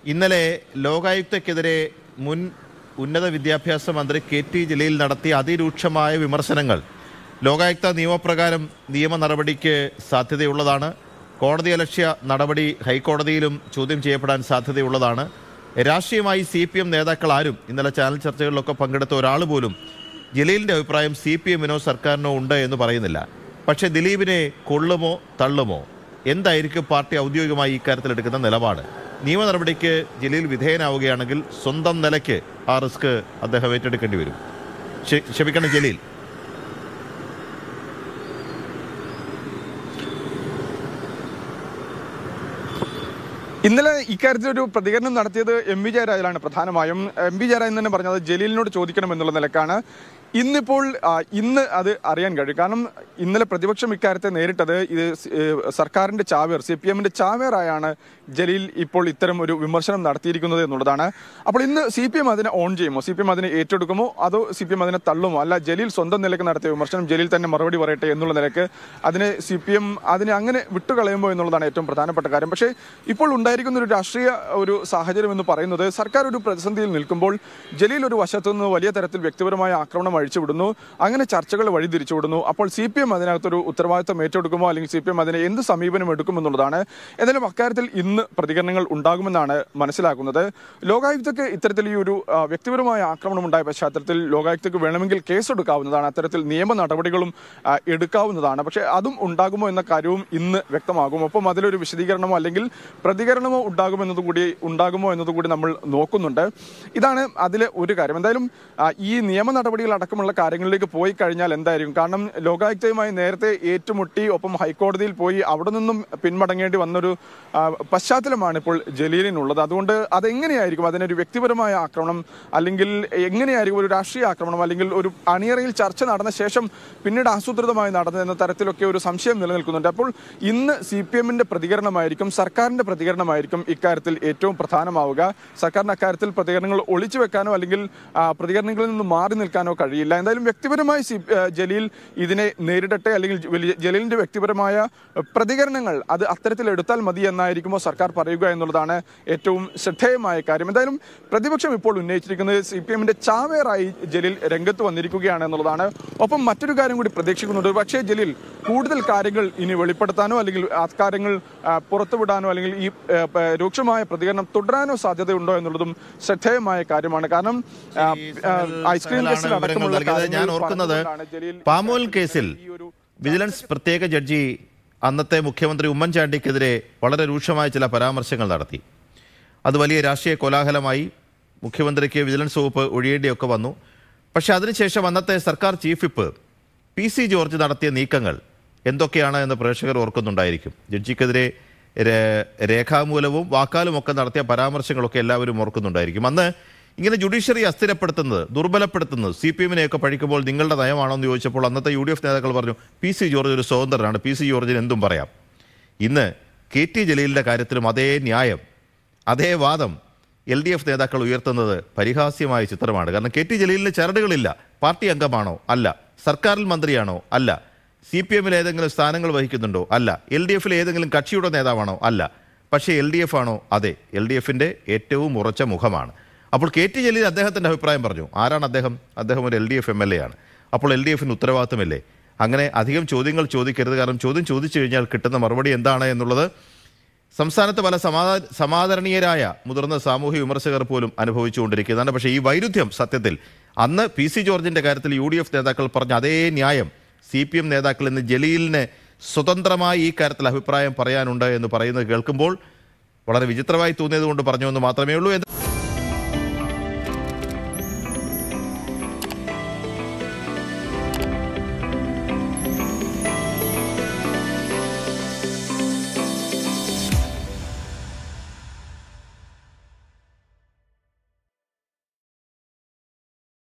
ഇന്നലെ ലോകായുക്തക്കെതിരെ മുൻ ഉന്നത വിദ്യാഭ്യാസ മന്ത്രി കെ ടി ജലീൽ നടത്തിയ അതിരൂക്ഷമായ വിമർശനങ്ങൾ ലോകായുക്ത നിയമപ്രകാരം നിയമ നടപടിക്ക് സാധ്യതയുള്ളതാണ് കോടതിയലക്ഷ്യ നടപടി ഹൈക്കോടതിയിലും ചോദ്യം ചെയ്യപ്പെടാൻ സാധ്യതയുള്ളതാണ് രാഷ്ട്രീയമായി സി പി എം നേതാക്കൾ ആരും ഇന്നലെ ചാനൽ ചർച്ചകളിലൊക്കെ പങ്കെടുത്ത ഒരാൾ പോലും ജലീലിൻ്റെ അഭിപ്രായം സി പി എമ്മിനോ സർക്കാരിനോ ഉണ്ട് എന്ന് പറയുന്നില്ല പക്ഷേ ദിലീപിനെ കൊള്ളുമോ തള്ളുമോ എന്തായിരിക്കും പാർട്ടി ഔദ്യോഗികമായി ഇക്കാര്യത്തിൽ എടുക്കുന്ന നിലപാട് നിയമ നടപടിക്ക് ജലീൽ വിധേയനാവുകയാണെങ്കിൽ സ്വന്തം നിലയ്ക്ക് ആ റിസ്ക് അദ്ദേഹം ഏറ്റെടുക്കേണ്ടി വരും ക്ഷ- ക്ഷമിക്കണം ജലീൽ ഇന്നലെ ഇക്കാര്യത്തിൽ ഒരു പ്രതികരണം നടത്തിയത് എം വി ജയരാജനാണ് പ്രധാനമായും എം വി ജയരാജൻ തന്നെ പറഞ്ഞത് ജലീലിനോട് ചോദിക്കണം എന്നുള്ള നിലക്കാണ് ഇന്നിപ്പോൾ ആ, ഇന്ന് അത് അറിയാൻ കഴിയും കാരണം ഇന്നലെ പ്രതിപക്ഷം ഇക്കാര്യത്തെ നേരിട്ടത് ഇത് സ്- ഏ, സർക്കാരിന്റെ ചാവേർ സി പി എമ്മിന്റെ ചാവേറായാണ് ജലീൽ ഇപ്പോൾ ഇത്തരം ഒരു വിമർശനം നടത്തിയിരിക്കുന്നത് എന്നുള്ളതാണ് അപ്പോൾ ഇന്ന് സി പി എം അതിനെ ഓൺ ചെയ്യുമോ സി പി എം അതിനെ ഏറ്റെടുക്കുമോ അതോ സി പി എം അതിനെ തള്ളുമോ അല്ല ജലീൽ സ്വന്തം നിലയ്ക്ക് നടത്തിയ വിമർശനം ജലീൽ തന്നെ മറുപടി പറയട്ടെ എന്നുള്ള നിലയ്ക്ക് അതിനെ സി പി എം അതിനെ അങ്ങനെ വിട്ടുകളയുമോ എന്നുള്ളതാണ് ഏറ്റവും പ്രധാനപ്പെട്ട കാര്യം പക്ഷേ ഇപ്പോൾ ഉണ്ടായിരിക്കുന്ന ഒരു രാഷ്ട്രീയ ഒരു സാഹചര്യം എന്ന് പറയുന്നത് സർക്കാർ ഒരു പ്രതിസന്ധിയിൽ നിൽക്കുമ്പോൾ ജലീൽ ഒരു വശത്തു നിന്ന് വലിയ തരത്തിൽ വ്യക്തിപരമായ ആക്രമണം അഴിച്ചുവിടുന്നു അങ്ങനെ ചർച്ചകൾ വഴിതിരിച്ചുവിടുന്നു അപ്പോൾ സി പി എം അതിനകത്തൊരു ഉത്തരവാദിത്തം ഏറ്റെടുക്കുമോ അല്ലെങ്കിൽ സി പി എം അതിനെ എന്ത് സമീപനം എടുക്കുമെന്നുള്ളതാണ് ഏതായാലും അക്കാര്യത്തിൽ ഇന്ന് പ്രതികരണങ്ങൾ ഉണ്ടാകുമെന്നാണ് മനസ്സിലാക്കുന്നത് ലോകായുക്തക്ക് ഇത്തരത്തിൽ ഈ ഒരു ആ, വ്യക്തിപരമായ ആക്രമണം ഉണ്ടായ പശ്ചാത്തലത്തിൽ ലോകായുക്തക്ക് വേണമെങ്കിൽ കേസെടുക്കാവുന്നതാണ് അത്തരത്തിൽ നിയമ നടപടികളും ആ, എടുക്കാവുന്നതാണ് പക്ഷേ അതും ഉണ്ടാകുമോ എന്ന കാര്യവും ഇന്ന് വ്യക്തമാകും ഒപ്പം അതിലൊരു വിശദീകരണമോ അല്ലെങ്കിൽ പ്രതികരണമോ ഉണ്ടാകുമെന്നതുകൂടി ഉണ്ടാകുമോ എന്നതുകൂടി നമ്മൾ നോക്കുന്നുണ്ട് ഇതാണ് അതിലെ ഒരു കാര്യം എന്തായാലും ആ, ഈ നിയമ നടപടികൾ അടക്കമുള്ള കാര്യങ്ങളിലേക്ക് പോയി കഴിഞ്ഞാൽ എന്തായിരിക്കും കാരണം ലോകായുക്തയുമായി നേരത്തെ ഏറ്റുമുട്ടി ഒപ്പം ഹൈക്കോടതിയിൽ പോയി അവിടെ നിന്നും പിന്മടങ്ങേണ്ടി വന്നൊരു ആ, പശ്ചാത്തലമാണ് ഇപ്പോൾ ജലീലിനുള്ളത് അതുകൊണ്ട് അതെങ്ങനെയായിരിക്കും അതിനൊരു വ്യക്തിപരമായ ആക്രമണം അല്ലെങ്കിൽ എങ്ങനെയായിരിക്കും ഒരു രാഷ്ട്രീയ ആക്രമണം അല്ലെങ്കിൽ ഒരു അണിയറയിൽ ചർച്ച നടന്ന ശേഷം പിന്നീട് ആസൂത്രിതമായി നടന്നത് എന്ന തരത്തിലൊക്കെ ഒരു സംശയം നിലനിൽക്കുന്നുണ്ട് അപ്പോൾ ഇന്ന് സി പി എമ്മിന്റെ പ്രതികരണമായിരിക്കും സർക്കാരിന്റെ പ്രതികരണമായിരിക്കും ഇക്കാര്യത്തിൽ ഏറ്റവും പ്രധാനമാവുക സർക്കാരിന് അക്കാര്യത്തിൽ പ്രതികരണങ്ങൾ ഒളിച്ചു വെക്കാനോ അല്ലെങ്കിൽ ആ, പ്രതികരണങ്ങളിൽ നിന്ന് മാറി നിൽക്കാനോ കഴിയില്ല എന്തായാലും വ്യക്തിപരമായി സി ആ, ജലീൽ ഇതിനെ നേരിടട്ടെ അല്ലെങ്കിൽ ജലീ- ജലീലിന്റെ വ്യക്തിപരമായ പ്രതികരണങ്ങൾ അത് അത്തരത്തിൽ എടുത്താൽ മതി എന്നായിരിക്കുമോ സർക്കാർ പറയുക എന്നുള്ളതാണ് ഏറ്റവും ശ്രദ്ധേയമായ കാര്യം എന്തായാലും പ്രതിപക്ഷം ഇപ്പോൾ ഉന്നയിച്ചിരിക്കുന്നത് സി പി എമ്മിന്റെ ചാവേറായി ജലീൽ രംഗത്ത് വന്നിരിക്കുകയാണ് എന്നുള്ളതാണ് ഒപ്പം മറ്റൊരു കാര്യം കൂടി പ്രതീക്ഷിക്കുന്നുണ്ട് പക്ഷേ ജലീൽ കൂടുതൽ കാര്യങ്ങൾ ഇനി വെളിപ്പെടുത്താനോ അല്ലെങ്കിൽ ആ കാര്യങ്ങൾ ആ, പുറത്തുവിടാനോ അല്ലെങ്കിൽ ഈ ആ, പ- രൂക്ഷമായ പ്രതികരണം തുടരാനോ സാധ്യതയുണ്ടോ എന്നുള്ളതും ശ്രദ്ധേയമായ കാര്യമാണ് കാരണം ആ, ആ, ഐസ്ക്രീം കേസിൽ വിവരങ്ങൾ അടക്കമുള്ള നൽകിയത് ഞാൻ കാര്യങ്ങൾ ഓർക്കുന്നത് പറഞ്ഞുകൊണ്ടാണ് ജലീൽ പാമോൽ കേസിൽ ഈ ഒരു വിജിലൻസ് പ്രത്യേക ജഡ്ജി അന്നത്തെ മുഖ്യമന്ത്രി ഉമ്മൻചാണ്ടിക്കെതിരെ വളരെ രൂക്ഷമായ ചില പരാമർശങ്ങൾ നടത്തി അത് വലിയ രാഷ്ട്രീയ കോലാഹലമായി മുഖ്യമന്ത്രിക്ക് വിജിലൻസ് വകുപ്പ് ഒഴിയേണ്ടിയൊക്കെ വന്നു പക്ഷെ അതിനുശേഷം അന്നത്തെ സർക്കാർ chief whip P C George നടത്തിയ നീക്കങ്ങൾ എന്തൊക്കെയാണ് എന്ന് പ്രേക്ഷകർ ഓർക്കുന്നുണ്ടായിരിക്കും ജഡ്ജിക്കെതിരെ രേ- രേഖാമൂലവും വാക്കാലും ഒക്കെ നടത്തിയ പരാമർശങ്ങളൊക്കെ എല്ലാവരും ഓർക്കുന്നുണ്ടായിരിക്കും അന്ന് ഇങ്ങനെ ജുഡീഷ്യറി അസ്ഥിരപ്പെടുത്തുന്നത് ദുർബലപ്പെടുത്തുന്നത് സി പി എമ്മിനെയൊക്കെ പഴിക്കുമ്പോൾ നിങ്ങളുടെ നയമാണോ എന്ന് ചോദിച്ചപ്പോൾ അന്നത്തെ യു ഡി എഫ് നേതാക്കൾ പറഞ്ഞു പി സി ജോർജ് ഒരു സ്വതന്ത്രനാണ് പി സി ജോർജിന് എന്തും പറയാം ഇന്ന് കെ ടി ജലീലിൻ്റെ കാര്യത്തിലും അതേ ന്യായം അതേ വാദം എൽ ഡി എഫ് നേതാക്കൾ ഉയർത്തുന്നത് പരിഹാസ്യമായ ചിത്രമാണ് കാരണം കെ ടി ജലീലിന് ചരടുകളില്ല പാർട്ടി അംഗമാണോ അല്ല സർക്കാരിൽ മന്ത്രിയാണോ അല്ല സി പി എമ്മിൽ ഏതെങ്കിലും സ്ഥാനങ്ങൾ വഹിക്കുന്നുണ്ടോ അല്ല എൽ ഡി എഫിൽ ഏതെങ്കിലും കക്ഷിയുടെ നേതാവാണോ അല്ല പക്ഷേ എൽ ഡി എഫ് ആണോ അതെ എൽ ഡി എഫിൻ്റെ ഏറ്റവും ഉറച്ച മുഖമാണ് അപ്പോൾ കെ ടി ജലീൽ അദ്ദേഹത്തിൻ്റെ അഭിപ്രായം പറഞ്ഞു ആരാണ് അദ്ദേഹം അദ്ദേഹം ഒരു L D F M L A ആണ് അപ്പോൾ എൽ ഡി എഫിന് ഉത്തരവാദിത്തമില്ലേ അങ്ങനെ അധികം ചോദ്യങ്ങൾ ചോദിക്കരുത് കാരണം ചോദ്യം ചോദിച്ചു കഴിഞ്ഞാൽ കിട്ടുന്ന മറുപടി എന്താണ് എന്നുള്ളത് സംസ്ഥാനത്ത് പല സമാധാ സമാദരണീയരായ മുതിർന്ന സാമൂഹ്യ വിമർശകർ പോലും അനുഭവിച്ചുകൊണ്ടിരിക്കുന്നതാണ് പക്ഷേ ഈ വൈരുദ്ധ്യം സത്യത്തിൽ അന്ന് പി സി ജോർജിന്റെ കാര്യത്തിൽ യു ഡി എഫ് നേതാക്കൾ പറഞ്ഞ അതേ ന്യായം സി പി എം നേതാക്കൾ ഇന്ന് ജലീലിന് സ്വതന്ത്രമായി ഈ കാര്യത്തിൽ അഭിപ്രായം പറയാനുണ്ട് എന്ന് പറയുന്നത് കേൾക്കുമ്പോൾ വളരെ വിചിത്രമായി തോന്നിയത് കൊണ്ട് പറഞ്ഞു എന്ന് മാത്രമേ ഉള്ളൂ എന്ന്